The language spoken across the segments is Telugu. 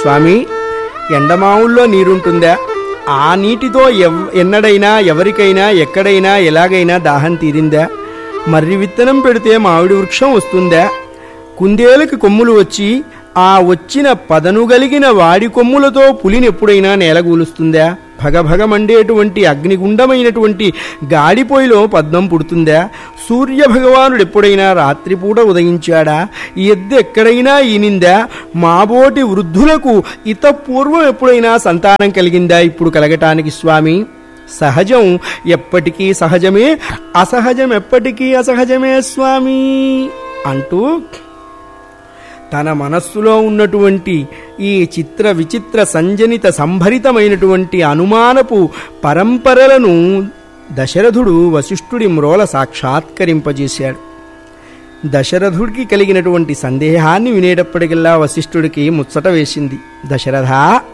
స్వామి ఎండమావుల్లో నీరుంటుందా ఆ నీటితో ఎవ్ ఎన్నడైనా ఎవరికైనా ఎక్కడైనా ఎలాగైనా దాహం తీరిందా మర్రి విత్తనం పెడితే మామిడి వృక్షం వస్తుందా కుందేలుకి కొమ్ములు వచ్చి ఆ వచ్చిన పదనుగలిగిన వాడి కొమ్ములతో పులినెప్పుడైనా నేలగూలుస్తుందా భగభగమండేటువంటి అగ్నిగుండమైనటువంటి గాడిపోయిలో పద్మం పుడుతుందా సూర్య భగవానుడు ఎప్పుడైనా రాత్రిపూట ఉదయించాడా ఈ ఎద్దు ఎక్కడైనా ఈనిందా మాబోటి వృద్ధులకు ఇత పూర్వం ఎప్పుడైనా సంతానం కలిగిందా ఇప్పుడు కలగటానికి స్వామి సహజం ఎప్పటికీ సహజమే అసహజం ఎప్పటికీ అసహజమే స్వామి అంటూ తన మనస్సులో ఉన్నటువంటి ఈ చిత్ర విచిత్ర సంజనిత సంభరితమైనటువంటి అనుమానపు పరంపరలను దశరథుడు వశిష్ఠుడి మ్రోల సాక్షాత్కరింపజేశాడు దశరథుడికి కలిగినటువంటి సందేహాన్ని వినేటప్పటికల్లా వశిష్ఠుడికి ముచ్చట వేసింది దశరథ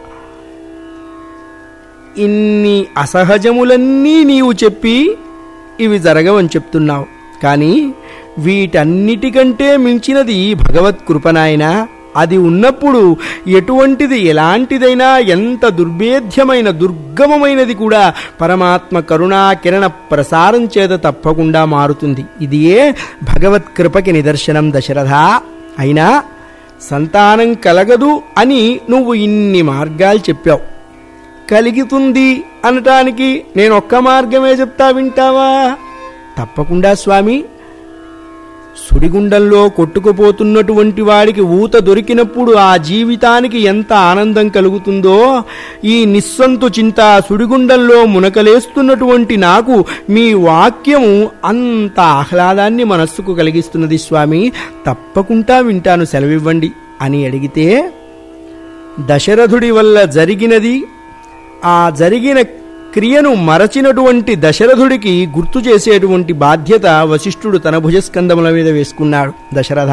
ఇన్ని అసహజములన్నీ నీవు చెప్పి ఇవి జరగవని చెప్తున్నావు కానీ వీటన్నిటికంటే మించినది భగవత్ కృపనాయన అది ఉన్నప్పుడు ఎటువంటిది ఎలాంటిదైనా ఎంత దుర్భేద్యమైన దుర్గమమైనది కూడా పరమాత్మ కరుణా కిరణ ప్రసారం చేత తప్పకుండా మారుతుంది ఇదియే భగవత్ కృపకి నిదర్శనం దశరథ అయినా సంతానం కలగదు అని నువ్వు ఇన్ని మార్గాలు చెప్పావు కలుగుతుంది అనటానికి నేను ఒక్క మార్గమే చెప్తా వింటావా తప్పకుండా స్వామి సుడిగుండంలో కొట్టుకుపోతున్నటువంటి వాడికి ఊత దొరికినప్పుడు ఆ జీవితానికి ఎంత ఆనందం కలుగుతుందో ఈ నిస్సంతు చింత సుడిగుండంలో మునకలేస్తున్నటువంటి నాకు మీ వాక్యము అంత ఆహ్లాదాన్ని మనస్సుకు కలిగిస్తున్నది స్వామి తప్పకుండా వింటాను సెలవివ్వండి అని అడిగితే దశరథుడి వల్ల జరిగినది ఆ జరిగిన క్రియను మరచినటువంటి దశరథుడికి గుర్తు చేసేటువంటి బాధ్యత వశిష్ఠుడు తన భుజస్కందముల మీద వేసుకున్నాడు దశరథ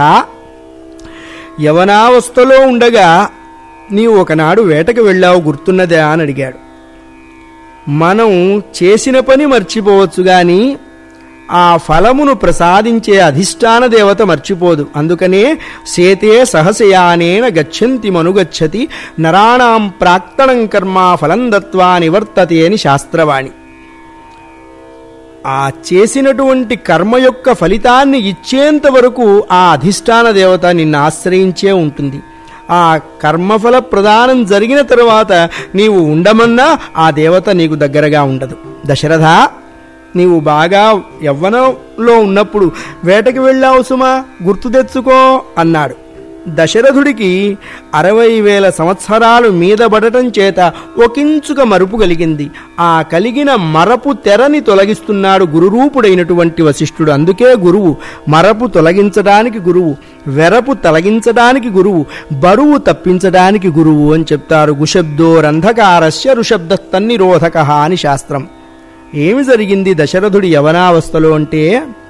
యవనావస్థలో ఉండగా నీవు ఒకనాడు వేటకు వెళ్ళావు గుర్తున్నదా అని అడిగాడు మనం చేసిన పని మర్చిపోవచ్చు గాని ఆ ఫలమును ప్రసాదించే అధిష్టాన దేవత మర్చిపోదు అందుకనే సేతే సహసయానేన గచ్చంతి మనుగచ్చతి నరాణాం ప్రాక్తనం కర్మ ఫలం దత్వా నివర్తతే అని శాస్త్రవాణి ఆ చేసినటువంటి కర్మ యొక్క ఫలితాన్ని ఇచ్చేంత వరకు ఆ అధిష్టాన దేవత నిన్ను ఆశ్రయించే ఉంటుంది ఆ కర్మఫల ప్రదానం జరిగిన తరువాత నీవు ఉండమన్నా ఆ దేవత నీకు దగ్గరగా ఉండదు దశరథ నీవు బాగా యవ్వనంలో ఉన్నప్పుడు వేటకి వెళ్ళావు సుమా గుర్తు తెచ్చుకో అన్నాడు దశరథుడికి అరవై వేల సంవత్సరాలు మీద పడటం చేత ఒకించుక మరుపు కలిగింది ఆ కలిగిన మరపు తెరని తొలగిస్తున్నాడు గురురూపుడైనటువంటి వశిష్ఠుడు అందుకే గురువు మరపు తొలగించడానికి గురువు వెరపు తొలగించడానికి గురువు బరువు తప్పించడానికి గురువు అని చెప్తారు గుశబ్దో రంధకారస్య ఋషబ్ద తన్నిరోధక అని శాస్త్రం ఏమి జరిగింది దశరథుడి యవనావస్థలో అంటే